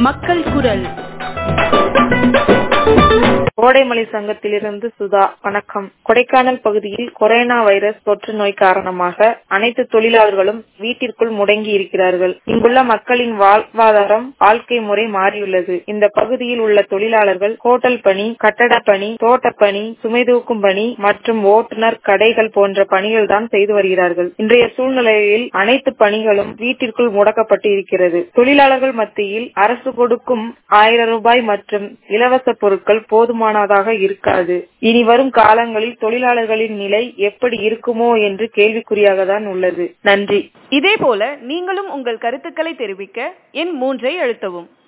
மக்கள் குரல் கோடைமலை சங்கத்திலிருந்து சுதா வணக்கம் கொடைக்கானல் பகுதியில் கொரோனா வைரஸ் தொற்று நோய் காரணமாக அனைத்து தொழிலாளர்களும் வீட்டிற்குள் முடங்கி இருக்கிறார்கள் இங்குள்ள மக்களின் வாழ்வாதாரம் வாழ்க்கை முறை மாறியுள்ளது இந்த பகுதியில் உள்ள தொழிலாளர்கள் ஹோட்டல் பணி கட்டட பணி தோட்டப்பணி சுமை தூக்கும் பணி மற்றும் ஓட்டுநர் கடைகள் போன்ற பணிகள் தான் செய்து வருகிறார்கள் இன்றைய சூழ்நிலையில் அனைத்து பணிகளும் வீட்டிற்குள் முடக்கப்பட்டு இருக்கிறது தொழிலாளர்கள் மத்தியில் அரசு கொடுக்கும் ஆயிரம் ரூபாய் மற்றும் இலவச பொருட்கள் போதுமானதாக இருக்காது இனி வரும் காலங்களில் தொழிலாளர்களின் நிலை எப்படி இருக்குமோ என்று கேள்விக்குறியாக தான் உள்ளது நன்றி இதேபோல நீங்களும் உங்கள் கருத்துக்களை தெரிவிக்க எண் மூன்றை அழுத்தவும்